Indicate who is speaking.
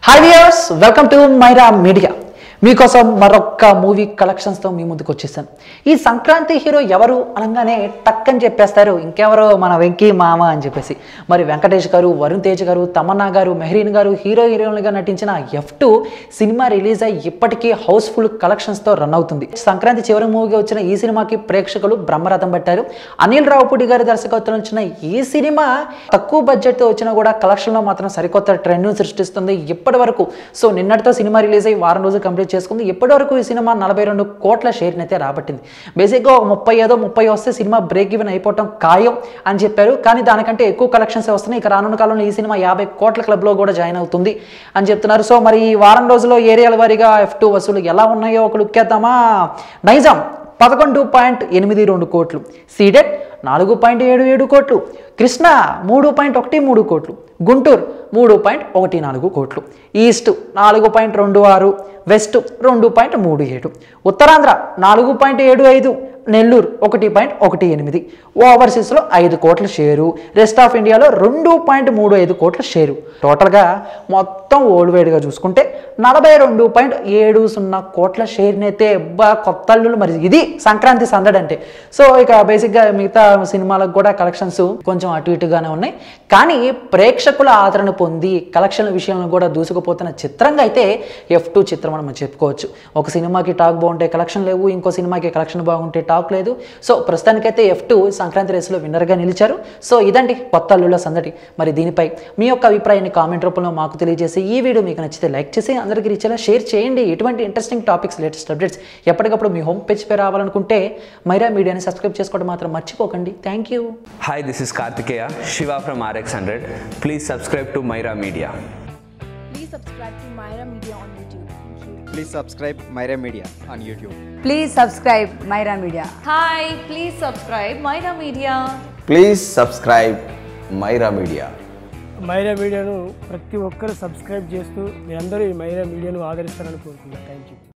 Speaker 1: Hi viewers welcome to Myra Media మీకోసం మరొక్క movie కలెక్షన్స్తో మీ ముందుకు వచ్చేసాను ఈ సంక్రాంతి హీరో ఎవరు అనగానే టక్కని చెప్పేస్తారు ఇంకెవరో మన వెంకీ మామ అని చెప్పేసి మరి వెంకటేష్ గారు వరుణ్ తేజ్ గారు తమన్నా గారు మెహరీన్ గారు హీరో హీరోయిన్గా నటించిన ఎఫ్ టూ సినిమా రిలీజ్ అయ్యి ఇప్పటికీ హౌస్ఫుల్ కలెక్షన్స్తో రన్ అవుతుంది సంక్రాంతి చివరి మూవీగా వచ్చిన ఈ సినిమాకి ప్రేక్షకులు బ్రహ్మరథం పట్టారు అనిల్ రావుపూడి గారి దర్శకత్వం వచ్చిన ఈ సినిమా తక్కువ బడ్జెట్తో వచ్చినా కూడా కలెక్షన్లో మాత్రం సరికొత్త ట్రెండ్ను సృష్టిస్తుంది ఇప్పటి వరకు సో నిన్నటితో సినిమా రిలీజ్ అయ్యి వారం రోజులు కంప్లీట్ చేసుకుంది ఇప్పటి వరకు ఈ సినిమా నలభై రెండు కోట్ల షేర్ని అయితే రాబట్టింది బేసిక్గా ఒక ముప్పై ఏదో ముప్పై వస్తే సినిమా బ్రేక్ ఈవెన్ అయిపోవటం ఖాయం అని చెప్పారు కానీ దానికంటే ఎక్కువ కలెక్షన్స్ వస్తున్నాయి ఇక రానున్న కాలంలో ఈ సినిమా యాభై కోట్ల క్లబ్లో కూడా జాయిన్ అవుతుంది అని చెప్తున్నారు సో మరి ఈ వారం రోజుల్లో ఏరియాల వారీగా ఎఫ్ టూ వసూలు ఎలా ఉన్నాయో ఒక లుక్ వేద్దామా నైజాం పదకొండు పాయింట్ ఎనిమిది రెండు కోట్లు సీడెడ్ నాలుగు పాయింట్ ఏడు ఏడు కోట్లు కృష్ణ మూడు పాయింట్ ఒకటి మూడు కోట్లు గుంటూరు మూడు పాయింట్ ఒకటి నాలుగు కోట్లు ఈస్ట్ నాలుగు పాయింట్ రెండు ఆరు వెస్ట్ రెండు పాయింట్ మూడు ఏడు ఉత్తరాంధ్ర నాలుగు పాయింట్ ఏడు ఐదు నెల్లూరు ఒకటి పాయింట్ ఒకటి ఎనిమిది ఓవర్సీస్లో ఐదు కోట్ల షేరు రెస్ట్ ఆఫ్ ఇండియాలో రెండు పాయింట్ మూడు ఐదు కోట్ల షేరు టోటల్గా మొత్తం ఓల్డ్ వైడ్గా చూసుకుంటే నలభై రెండు పాయింట్ ఏడు సున్నా కోట్ల షేర్ని అయితే బా కొత్త అల్లులు మరి ఇది సంక్రాంతి సందడి అంటే సో ఇక బేసిక్గా మిగతా సినిమాలకు కూడా కలెక్షన్స్ కొంచెం అటు ఇటుగానే ఉన్నాయి కానీ ప్రేక్షకుల ఆదరణ పొంది కలెక్షన్ల విషయంలో కూడా దూసుకుపోతున్న చిత్రంగా అయితే ఎఫ్ టూ చిత్రం అని మనం చెప్పుకోవచ్చు ఒక సినిమాకి టాక్ బాగుంటే కలెక్షన్ లేవు ఇంకో సినిమాకి కలెక్షన్ బాగుంటే టాక్ లేదు సో ప్రస్తుతానికైతే ఎఫ్ టూ సంక్రాంతి రేసులో విన్నర్గా నిలిచారు సో ఇదండి కొత్త అల్లుల సందడి మరి దీనిపై మీ యొక్క అభిప్రాయాన్ని కామెంట్ రూపంలో మాకు తెలియజేసి ఈ వీడియో మీకు నచ్చితే లైక్ చేసి అందరికీ రీచేలా షేర్ చేయండి ఎటువంటి ఇంట్రెస్టింగ్ టాపిక్స్ లేటెస్ట్ అప్డేట్స్ ఎప్పటికప్పుడు మీ హోమ్ పేజ్ పై రావాలనుకుంటే మైరా మీడియాని సబ్స్క్రైబ్ చేసుకోవడం మాత్రం మర్చిపోకండి thank you
Speaker 2: Hi, this is Kartikeya, Shiva from RX100. Please subscribe to Myra Media.
Speaker 3: Please subscribe to Myra Media on YouTube. Thank you.
Speaker 4: Please subscribe Myra Media on YouTube.
Speaker 5: Please subscribe Myra Media.
Speaker 3: Hi, please subscribe Myra Media.
Speaker 6: Please subscribe Myra Media
Speaker 7: Myra మీడియాను ప్రతి ఒక్కరు subscribe చేస్తూ మీరందరూ ఈ మైరా మీడియాను ఆదరిస్తారని కోరుకుంటున్నాను thank you